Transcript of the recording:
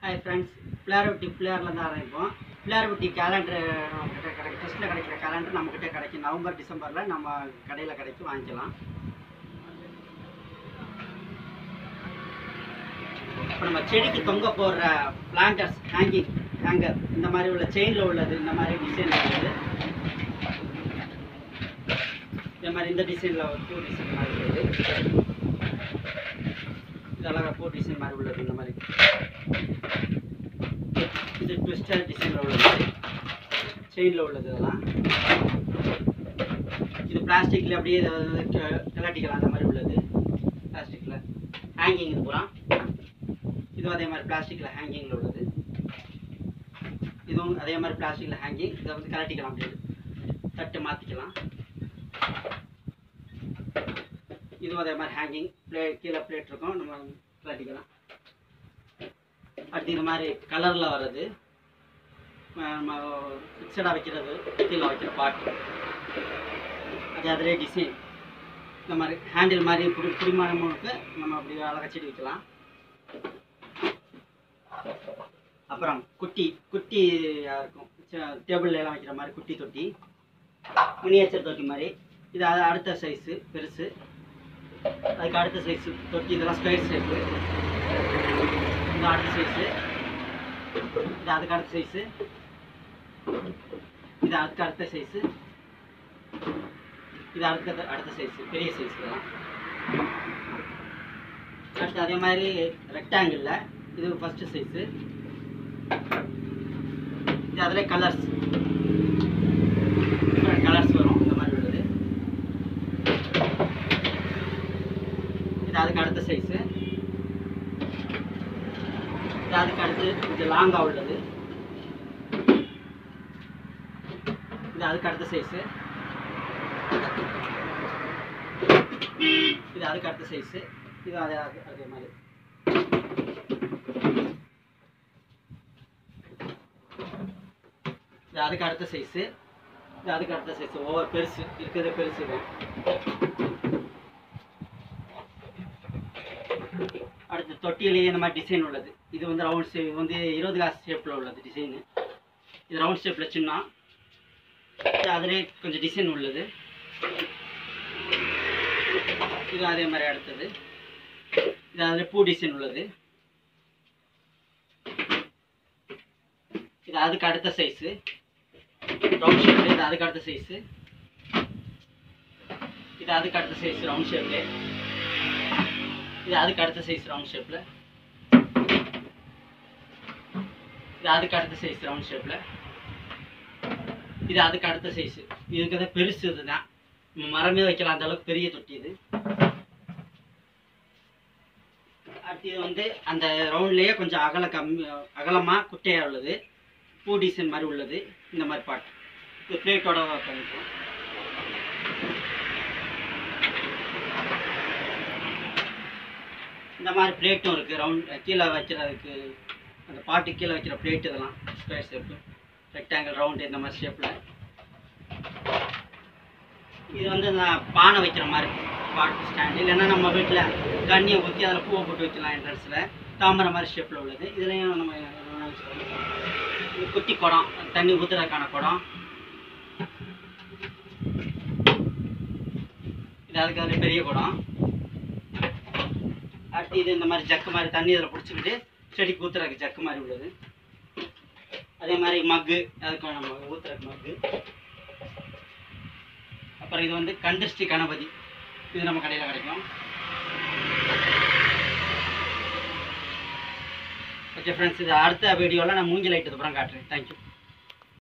hi friends Pillaiyarpatti பிள்ளையார்லேருந்து ஆரம்பிப்போம் Pillaiyarpatti calendar நம்மக்கிட்ட கிடைக்கும் டெஸ்ட்டில் கிடைக்கிற கேலண்டர் நம்மக்கிட்ட கிடைக்கும் நவம்பர் டிசம்பரில் நம்ம கடையில் கிடைக்கும் வாங்கிக்கலாம் இப்போ நம்ம செடிக்கு தொங்க போடுற பிளான்டர்ஸ் ஹேங்கிங் ஹேங்கர் இந்த மாதிரி உள்ள செயினில் உள்ளது இந்த மாதிரி டிசைனில் உள்ளது இந்த மாதிரி இந்த டிசைனில் பூ டிசைன் மாதிரி உள்ளது இது அழகாக பூ டிசைன் மாதிரி உள்ளது இந்த மாதிரி இது ட்விஸ்டர் டிசைனில் உள்ளது செயினில் உள்ளது இதெல்லாம் இது பிளாஸ்டிக்கில் அப்படியே இதை கி- கிளாட்டிக்கலாம் அந்த மாதிரி உள்ளது பிளாஸ்டிக்கில் ஹேங்கிங் இது பூரா இதுவும் அதே மாதிரி பிளாஸ்டிக்கில் ஹேங்கிங்கில் உள்ளது இதுவும் அதே மாதிரி பிளாஸ்டிக்கில் ஹேங்கிங் இதை வந்து கலட்டிக்கலாம் அப்படியே தட்டு மாற்றிக்கலாம் இதுவும் அதே மாதிரி ஹேங்கிங் ப்ளே கீழே பிளேட் இருக்கும் நம்ம கலட்டிக்கலாம் அடுத்து இந்த மாதிரி கலரில் வர்றது அஹ் நம்ம ஃபிக்ஸடாக வைக்கிறது கீழே வைக்கிற பாட்டு அது அதிலே டிசைன் இந்த மாதிரி ஹேண்டில் மாதிரி புடி புடிமானமுக்கு நம்ம அப்படி அழகாக செடி வைக்கலாம் அப்புறம் குட்டி குட்டி இருக்கும் டேபிள்ல எல்லாம் வைக்கிற மாதிரி குட்டி தொட்டி மினியேச்சர் தொட்டி மாதிரி இது அது அடுத்த சைஸு பெருசு அதுக்கு அடுத்த சைஸு தொட்டி இதெல்லாம் ஸ்கொயர் ஷேப்பு இது அடுத்த சைஸு இது அதுக்கு அடுத்த சைஸு இது அதுக்கு அடுத்த சைஸு இது அடுத்த அடுத்த சைஸு பெரிய சைஸ் இதெல்லாம் அடுத்து அதே மாதிரி ரெக்டாங்கிளில் இது ஃபஸ்ட்டு சைஸு இது அதில் கலர்ஸ் கலர்ஸ் வரும் இந்த மாதிரி உள்ளது இது அதுக்கு அடுத்த சைஸு இது அதுக்கு அடுத்து இது லாங்காக உள்ளது இது அதுக்கு அடுத்த சைஸு இது அதுக்கு அடுத்த சைஸு இது அதே அதே மாதிரி இது அதுக்கு அடுத்த சைஸு இது அதுக்கு அடுத்த சைஸ் ஓவர் பெருசு இருக்கிறது பெருசு இது அடுத்து தொட்டியிலேயே இந்த மாதிரி டிசைன் உள்ளது இது வந்து ரவுண்ட் ஷேப் இது வந்து இருபது காசு ஷேப்பில் உள்ளது டிசைனு இது ரவுண்ட் ஷேப்பில் சின்ன இது அதிலே கொஞ்சம் டிசைன் உள்ளது இது அதே மாதிரி அடுத்தது இது அதில் பூ டிசைன் உள்ளது இது அதுக்கு அடுத்த சைஸு ரவுண்ட் ஷேப்பு இது அதுக்கு அடுத்த சைஸு இது அதுக்கு அடுத்த சைஸ் ரவுண்ட் ஷேப்ல இது அதுக்கு அடுத்த சைஸ் ரவுண்ட் ஷேப்ல இது அதுக்கு அடுத்த சைஸ் ரவுண்ட் ஷேப்ல இது அதுக்கு அடுத்த சைஸ் இதுக்கு பெருசு இதுதான் நம்ம மரமே வைக்கலாம் அந்த அளவுக்கு பெரிய தொட்டி இது அடுத்து இது வந்து அந்த ரவுண்ட்லேயே கொஞ்சம் அகல கம்மி அகலமாக குட்டையாக உள்ளது பூ டிசைன் மாதிரி உள்ளது இந்த மாதிரி பாட்டு இது பிளேட்டோட பண்ணிக்கலாம் இந்த மாதிரி பிளேட்டும் இருக்குது ரவுண்ட் கீழே வைக்கிறதுக்கு அந்த பாட்டு கீழே வைக்கிற பிளேட் இதெல்லாம் ஸ்கொயர் ஷேப்பு ரெக்டாங்கிள் ரவுண்டு இந்த மாதிரி ஷேப்பில் இது வந்து நான் பானை வைக்கிற மாதிரி பாட்டு ஸ்டாண்டு இல்லைன்னா நம்ம வீட்டில் தண்ணியை ஊற்றி அதில் பூவை போட்டு வைக்கலாம் என்ட்ரன்ஸில் தாமரை மாதிரி ஷேப்பில் உள்ளது இதுலேயும் நம்ம என்ன வச்சுக்கலாம் இது குட்டி குடம் தண்ணி ஊற்றுறதுக்கான குடம் இது அதுக்கு அதில் பெரிய குடம் அடுத்து இது இந்த மாதிரி ஜக்கு மாதிரி தண்ணி இதில் பிடிச்சிக்கிட்டு செடிக்கு ஊற்றுறதுக்கு ஜக்கு மாதிரி உள்ளது அதே மாதிரி மக்கு அதுக்கு நம்ம ஊற்றுறதுக்கு மக்கு அப்புறம் இது வந்து கண்டிஸ்டி கணபதி இது நம்ம கடையில் கிடைக்கும் ஓகே ஃப்ரெண்ட்ஸ் இது அடுத்த வீடியோவில் நான் மூங்கில் ஐட்டத்தை அப்புறம் காட்டுறேன் தேங்க்யூ